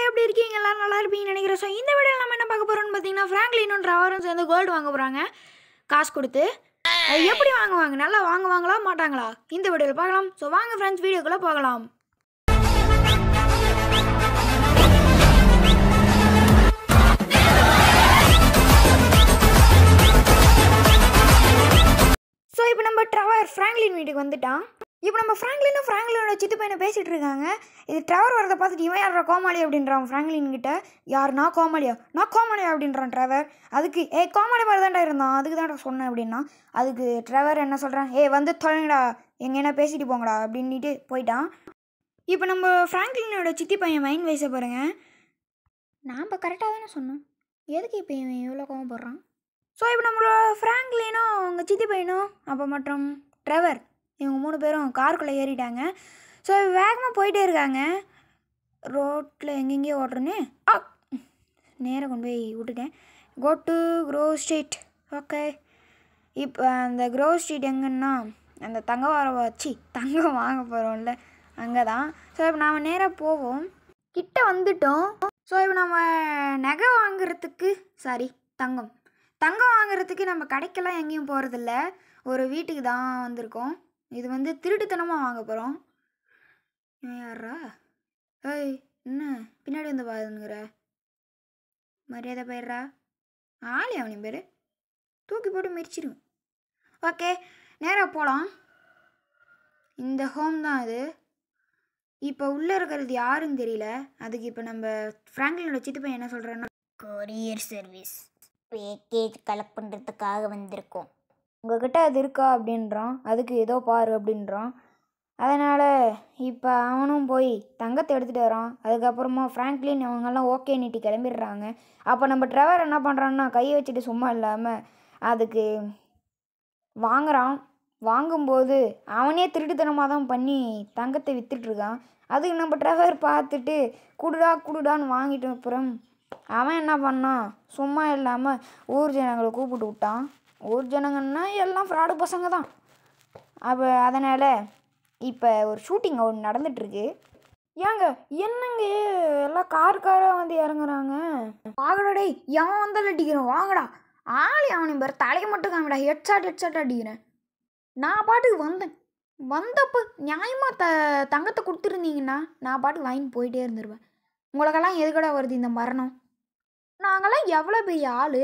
எப்படி இருக்கீங்க எல்லாரும் நல்லா இருப்பீங்கன்னு நினைக்கிறேன் ஸோ இந்த வீடியோவில் நம்ம என்ன பார்க்க போகிறோம்னு பார்த்தீங்கன்னா ஃப்ராங்க்லினும் ட்ரவரும் சேர்ந்து கோல்டு வாங்க போகிறாங்க காசு கொடுத்து அது எப்படி வாங்குவாங்க நல்லா வாங்குவாங்களா மாட்டாங்களா இந்த வீடியோவில் பார்க்கலாம் ஸோ வாங்க ஃப்ரெண்ட்ஸ் வீடியோக்குள்ளே போகலாம் ஸோ இப்போ நம்ம ட்ரவர் ஃப்ராங்க்லின் வீட்டுக்கு வந்துட்டான் இப்போ நம்ம ஃப்ராங்க்லினும் ஃப்ராங்க்லினோட சித்து பையனை பேசிகிட்டு இருக்காங்க இது ட்ரவர் வரதை பார்த்துட்டு இவன் யாரா கோமாளி அப்படின்றான் ஃப்ராங்க்லின் கிட்ட யார் நான் கோமாளியா நான் கோமாளியா அப்படின்றான் ட்ரவர் அதுக்கு ஏ கோமாளி மாதிரி தான்டா இருந்தான் அதுக்கு தான்டா சொன்னேன் அப்படின்னா அதுக்கு ட்ரவர் என்ன சொல்கிறான் ஏ வந்து தொலைங்கடா எங்க என்ன பேசிட்டு போங்கடா அப்படின்ட்டு போயிட்டான் இப்போ நம்ம ஃப்ராங்க்லினோட சித்தி பையன் மைண்ட் வயசை பாருங்க நாம் கரெக்டாக தானே சொன்னோம் எதுக்கு இப்போ இவன் இவ்வளோ கோவப்படுறான் ஸோ இப்போ நம்மளோட ஃப்ராங்க்லினும் அவங்க சித்தி பையனும் அப்போ மற்றும் ட்ரெவர் இவங்க மூணு பேரும் காருக்குள்ளே ஏறிட்டாங்க ஸோ வேகமாக போயிட்டே இருக்காங்க ரோட்டில் எங்கெங்கேயோ ஓட்டுறேன்னு ஆ நேராக கொண்டு போய் விட்டுட்டேன் go to crow street okay இப்போ அந்த க்ரோ ஸ்ட்ரீட் எங்கன்னா அந்த தங்க வர வச்சு தங்கம் வாங்க போகிறோம்ல அங்கே தான் ஸோ இப்போ நாம் நேராக போவோம் கிட்ட வந்துட்டோம் ஸோ இப்போ நம்ம நகை வாங்குறதுக்கு சாரி தங்கம் தங்கம் வாங்குறதுக்கு நம்ம கடைக்கெல்லாம் எங்கேயும் போகிறதில்ல ஒரு வீட்டுக்கு தான் வந்திருக்கோம் இது வந்து திருட்டுத்தனமாக வாங்க போகிறோம் இவன் யாரா ஏய் என்ன பின்னாடி வந்து பாருங்கிற மரியாதை போயிடுறா ஆளி அவனின் பேர் தூக்கி போட்டு மிரிச்சிடும் ஓகே நேராக போகலாம் இந்த ஹோம் தான் அது இப்போ உள்ளே இருக்கிறது யாருன்னு தெரியல அதுக்கு இப்போ நம்ம ஃப்ராங்க்லினோட சித்து பையன் என்ன சொல்கிறேன்னா கொரியர் சர்வீஸ் பேக்கேஜ் கலெக்ட் பண்ணுறதுக்காக வந்திருக்கோம் உங்ககிட்ட அது இருக்கா அப்படின்றான் அதுக்கு ஏதோ பாரு அப்படின்றான் அதனால் இப்போ அவனும் போய் தங்கத்தை எடுத்துகிட்டு வரான் அதுக்கப்புறமா ஃப்ராங்க்லின் அவங்கெல்லாம் ஓகே நீட்டி கிளம்பிடுறாங்க அப்போ நம்ம ட்ரைவர் என்ன பண்ணுறான்னா கையை வச்சுட்டு சும்மா இல்லாமல் அதுக்கு வாங்குறான் வாங்கும்போது அவனே திருட்டுத்தனமாக தான் பண்ணி தங்கத்தை விற்றுட்ருக்கான் அதுக்கு நம்ம ட்ரைவர் பார்த்துட்டு குடுடா குடுடான்னு வாங்கிட்டு அப்புறம் அவன் என்ன பண்ணான் சும்மா இல்லாமல் ஊர் ஜனங்களை கூப்பிட்டு விட்டான் ஊர் ஜனங்கன்னா எல்லாம் ஃப்ராடு பசங்க தான் அப்போ அதனால் இப்போ ஒரு ஷூட்டிங் ஒன்று நடந்துட்டுருக்கு ஏங்க என்னங்க எல்லாம் கார் காராக வந்து இறங்குறாங்க வாங்கடா டேய் எவன் வந்தாலும் அடிக்கிறேன் வாங்கடா ஆளி அவனும் பேர் தலையை மட்டும் காமிடா ஹெட்ஷாட் ஹெட்ஷாட் அடிக்கிறேன் நான் பாட்டுக்கு வந்தேன் வந்தப்போ நியாயமாக த தங்கத்தை கொடுத்துருந்தீங்கன்னா நான் பாட்டுக்கு வாங்கிட்டு போயிட்டே இருந்துருவேன் உங்களுக்கெல்லாம் எதுக்கடா வருது இந்த மரணம் நாங்கெல்லாம் எவ்வளோ பெரிய ஆள்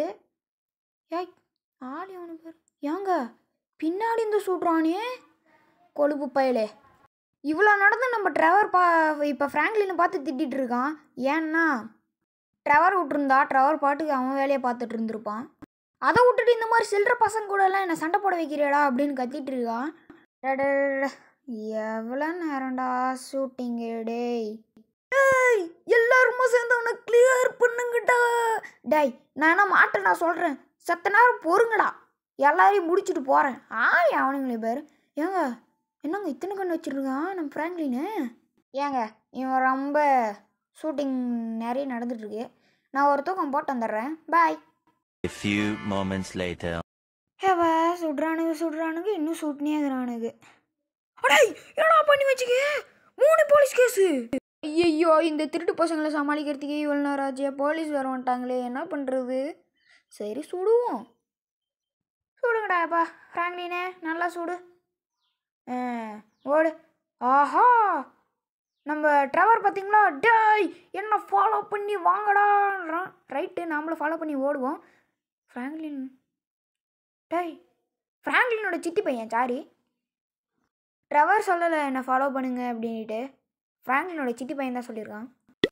ஏய் ஆளி அவனு பேர் ஏங்க பின்னாடி இந்த சுடுறானே கொழுப்பு பயலே இவ்வளோ நடந்து நம்ம ட்ரெவர் பா இப்போ ஃப்ராங்க்லினை பார்த்து திட்டிகிட்டு இருக்கான் ஏன்னா ட்ரெவர் விட்டுருந்தா ட்ரெவர் பாட்டுக்கு அவன் வேலையை பார்த்துட்டு இருந்திருப்பான் அதை விட்டுட்டு இந்த மாதிரி சில்லற பசங்க கூட எல்லாம் என்ன சண்டை போட வைக்கிறேடா அப்படின்னு கத்திட்டு இருக்கான் டடடடட. எவ்வளோ நேரம்டா ஷூட்டிங்கு டேய் டேய் எல்லாருமே சேர்ந்து அவனை கிளியர் பண்ணுங்கடா டேய் நான் என்ன மாட்டேன் நான் சொல்கிறேன் சத்த நேரம் பொறுங்கடா எல்லாரையும் முடிச்சுட்டு போகிறேன் ஆய் அவனுங்களே பேர் ஏங்க என்னங்க இத்தனை கண்ணு வச்சுருக்கான் நம்ம ஃப்ராங்க்லின்னு ஏங்க இவன் ரொம்ப ஷூட்டிங் நிறைய நடந்துட்டுருக்கு நான் ஒரு தூக்கம் போட்டு வந்துடுறேன் பாய் A few moments later. ஏவா சுடுறானுங்க சுடுறானுங்க இன்னும் சுட்டுனே இருக்கிறானுங்க அடேய் என்னடா பண்ணி வச்சுக்க மூணு போலீஸ் கேஸு ஐயோ இந்த திருட்டு பசங்களை சமாளிக்கிறதுக்கே இவ்வளோ நேரம் ஆச்சு போலீஸ் வர வந்துட்டாங்களே என்ன பண்ணுறது சரி சுடுவோம் சுடுங்கடாப்பா ஃப்ராங்க்லினே நல்லா சுடு ஆ ஓடு ஆஹா நம்ம ட்ரைவர் பார்த்தீங்களா டேய் என்ன ஃபாலோ பண்ணி வாங்கடான்றான் ரைட்டு நாமளும் ஃபாலோ பண்ணி ஓடுவோம் ஃப்ராங்க்லின் டேய் ஃப்ராங்க்லினோட சித்தி பையன் சாரி ட்ரவர் சொல்லலை என்னை ஃபாலோ பண்ணுங்க அப்படின்ட்டு ஃப்ராங்க்லினோட சித்தி பையன் தான் சொல்லியிருக்கான்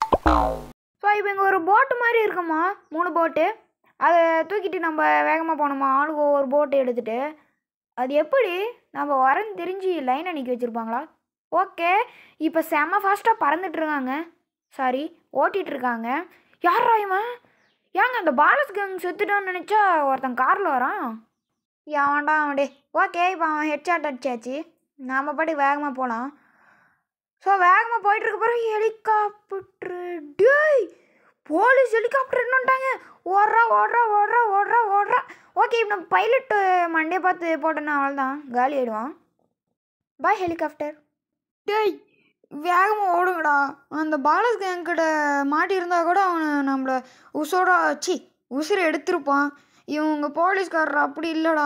ஸோ இப்போ இங்கே ஒரு போட்டு மாதிரி இருக்குமா மூணு போட்டு அதை தூக்கிட்டு நம்ம வேகமாக போனோமா ஆளுக்கு ஒவ்வொரு போட்டு எடுத்துகிட்டு அது எப்படி நம்ம வரன்னு தெரிஞ்சு லைனை நிற்க வச்சுருப்பாங்களா ஓகே இப்போ செம ஃபாஸ்ட்டாக பறந்துட்டுருக்காங்க சாரி ஓட்டிகிட்ருக்காங்க யாரா இவன் ஏங்க அந்த பாலஸ் கேங் செத்துட்டான்னு நினச்சா ஒருத்தன் காரில் வரான் ஏன்டா அவன் ஓகே இப்போ அவன் ஹெட்ஷாட் அடிச்சாச்சு நாம் பாட்டு வேகமாக போகலாம் ஸோ வேகமாக போயிட்டு இருக்க பிறகு ஹெலிகாப்டர் டேய் போலீஸ் ஹெலிகாப்டர் என்னட்டாங்க ஓடுறா ஓடுறா ஓடுறா ஓடுறா ஓடுறா ஓகே இப்போ நம்ம பைலட்டு மண்டே பார்த்து போட்டோன்னா அவள் தான் காலி ஆயிடுவான் பாய் ஹெலிகாப்டர் டேய் வேகமாக ஓடுங்கடா அந்த பாலஸ் என்கிட்ட மாட்டியிருந்தா கூட அவனை நம்மளை உசோட சி உசுரை எடுத்திருப்பான் இவங்க போலீஸ்காரர் அப்படி இல்லைடா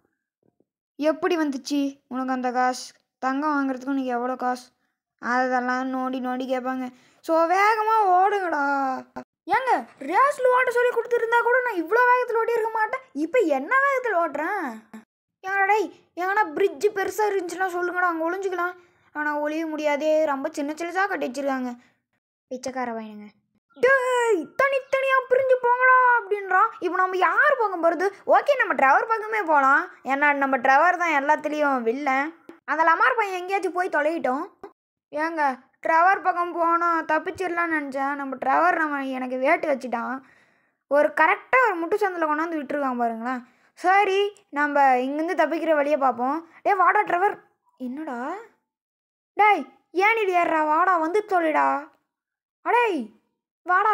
எப்படி வந்துச்சு உனக்கு அந்த காசு தங்கம் வாங்குறதுக்கு உனக்கு எவ்வளோ காசு அதெல்லாம் நோண்டி நோண்டி கேட்பாங்க ஸோ வேகமாக ஓடுங்கடா ஏங்க ரேஸில் ஓட்ட சொல்லி கொடுத்துருந்தா கூட நான் இவ்வளோ வேகத்தில் ஓடி இருக்க மாட்டேன் இப்போ என்ன வேகத்தில் ஓட்டுறேன் ஏங்கடா டேய் எங்கன்னா பிரிட்ஜு பெருசாக இருந்துச்சுன்னா சொல்லுங்கடா அங்கே ஒளிஞ்சுக்கலாம் ஆனால் ஒளிய முடியாதே ரொம்ப சின்ன சின்னதாக கட்டி வச்சிருக்காங்க பிச்சைக்கார வாயினுங்க டேய் தனித்தனியாக பிரிஞ்சு போங்கடா அப்படின்றான் இப்போ நம்ம யார் பக்கம் போகிறது ஓகே நம்ம ட்ரைவர் பக்கமே போகலாம் ஏன்னா நம்ம ட்ரைவர் தான் எல்லாத்துலேயும் வில்லன் அந்த லமார் பையன் எங்கேயாச்சும் போய் தொலையிட்டோம் ஏங்க ட்ரைவர் பக்கம் போனோம் தப்பிச்சிடலான்னு நினச்சேன் நம்ம ட்ரைவர் நம்ம எனக்கு வேட்டு வச்சுட்டான் ஒரு கரெக்டாக ஒரு முட்டு சந்தில் கொண்டாந்து விட்டுருக்கான் பாருங்களேன் சரி நம்ம இங்கேருந்து தப்பிக்கிற வழியை பார்ப்போம் டேய் வாடா ட்ரைவர் என்னடா டேய் ஏன் இது ஏறா வாடா வந்து தொலைடா அடேய் வாடா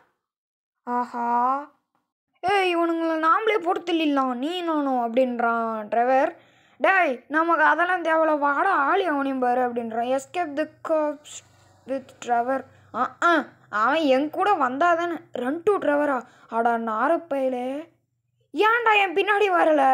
ஆஹா ஏய் இவனுங்களை நாமளே போட்டு தள்ளிடலாம் நீ நானும் அப்படின்றான் ட்ரைவர் டேய் நமக்கு அதெல்லாம் தேவையில்ல வாடா ஆளி அவனையும் பாரு அப்படின்றான் escape the cops with driver ஆ ஆ அவன் என் கூட வந்தால் தானே ரன் டு ட்ரைவரா அடா நாரப்பையிலே ஏன்டா என் பின்னாடி வரல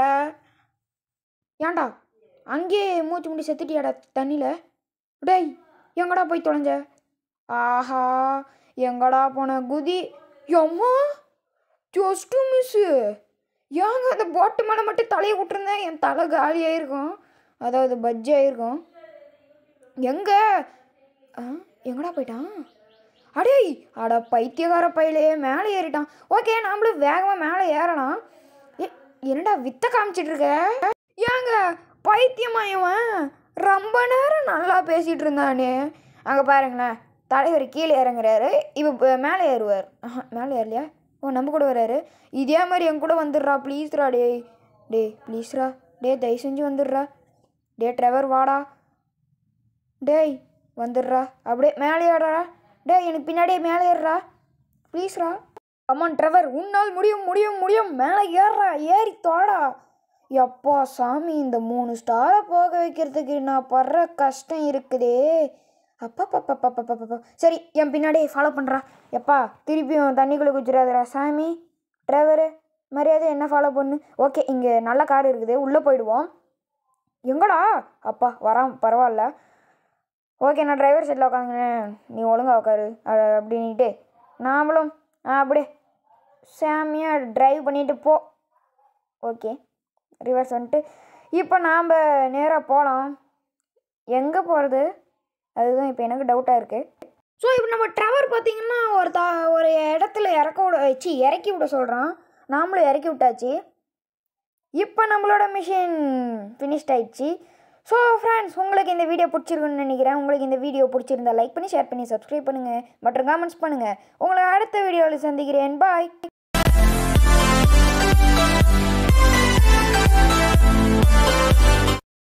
ஏன்டா அங்கேயே மூச்சு முடி செத்துட்டியாடா தண்ணியில் டேய் எங்கடா போய் தொலைஞ்ச ஆஹா எங்கடா போன குதி எம்மா ஜஸ்ட்டு மிஸ்ஸு ஏங்க அந்த போட்டு மேலே மட்டும் தலையை விட்டுருந்தேன் என் தலை காலியாயிருக்கும் அதாவது பஜ்ஜி ஆயிருக்கும் எங்கே ஆ எங்கடா போயிட்டான் அடேய் அட பைத்தியக்கார பையிலே மேலே ஏறிட்டான் ஓகே நாமளும் வேகமாக மேலே ஏறலாம் ஏ என்னடா வித்த காமிச்சிட்டு இருக்க ஏங்க பைத்தியமா இவன் ரொம்ப நேரம் நல்லா பேசிகிட்டு இருந்தானே அங்கே பாருங்களேன் தலைவர் கீழே இறங்குறாரு இப்போ மேலே ஏறுவார் ஆஹா, மேலே ஏறலையா ஓ நம்ம கூட வராரு இதே மாதிரி என் கூட வந்துடுறா ப்ளீஸ்ரா டேய் டேய் ப்ளீஸ்ரா டேய் தயவு செஞ்சு வந்துடுறா டே ட்ரைவர் வாடா டேய் வந்துடுறா அப்படியே மேலே ஏறா டேய் எனக்கு பின்னாடியே மேலே ஏறுறா ப்ளீஸ்ரா அம்மான் ட்ரைவர் உன்னால் முடியும் முடியும் முடியும் மேலே ஏறுறா ஏறி தோடா எப்பா சாமி இந்த மூணு ஸ்டாரை போக வைக்கிறதுக்கு நான் படுற கஷ்டம் இருக்குதே அப்பா சரி என் பின்னாடி ஃபாலோ பண்ணுறா எப்பா திருப்பியும் தண்ணிக்குள்ளே குச்சிடாதடா சாமி டிரைவரு மரியாதை என்ன ஃபாலோ பண்ணு ஓகே இங்கே நல்ல கார் இருக்குது உள்ளே போயிடுவோம் எங்கடா அப்பா வரான் பரவாயில்ல ஓகே நான் டிரைவர் சீட்டில் உட்காந்துக்கிறேன் நீ ஒழுங்கா உட்காரு அ- அப்படின்னுட்டு நாமளும் ஆ, அப்படியே சாமியாக டிரைவ் பண்ணிட்டு போ ஓகே ரிவர்ஸ் வந்துட்டு இப்போ நாம் நேராக போகலாம் எங்கே போகிறது அதுதான் இப்போ எனக்கு டவுட்டாக இருக்குது ஸோ இப்போ நம்ம ட்ரவர் பார்த்தீங்கன்னா ஒரு தா ஒரு இடத்துல இறக்க விட வச்சு இறக்கி விட சொல்கிறான் நாமளும் இறக்கி விட்டாச்சு இப்போ நம்மளோட மிஷின் ஃபினிஷ்ட் ஆயிடுச்சு ஸோ ஃப்ரெண்ட்ஸ் உங்களுக்கு இந்த வீடியோ பிடிச்சிருக்குன்னு நினைக்கிறேன் உங்களுக்கு இந்த வீடியோ பிடிச்சிருந்தா லைக் பண்ணி ஷேர் பண்ணி சப்ஸ்கிரைப் பண்ணுங்கள் மற்றும் கமெண்ட்ஸ் பண்ணுங்கள் உங்களை அடுத்த வீடியோவில் சந்திக்கிறேன் பாய்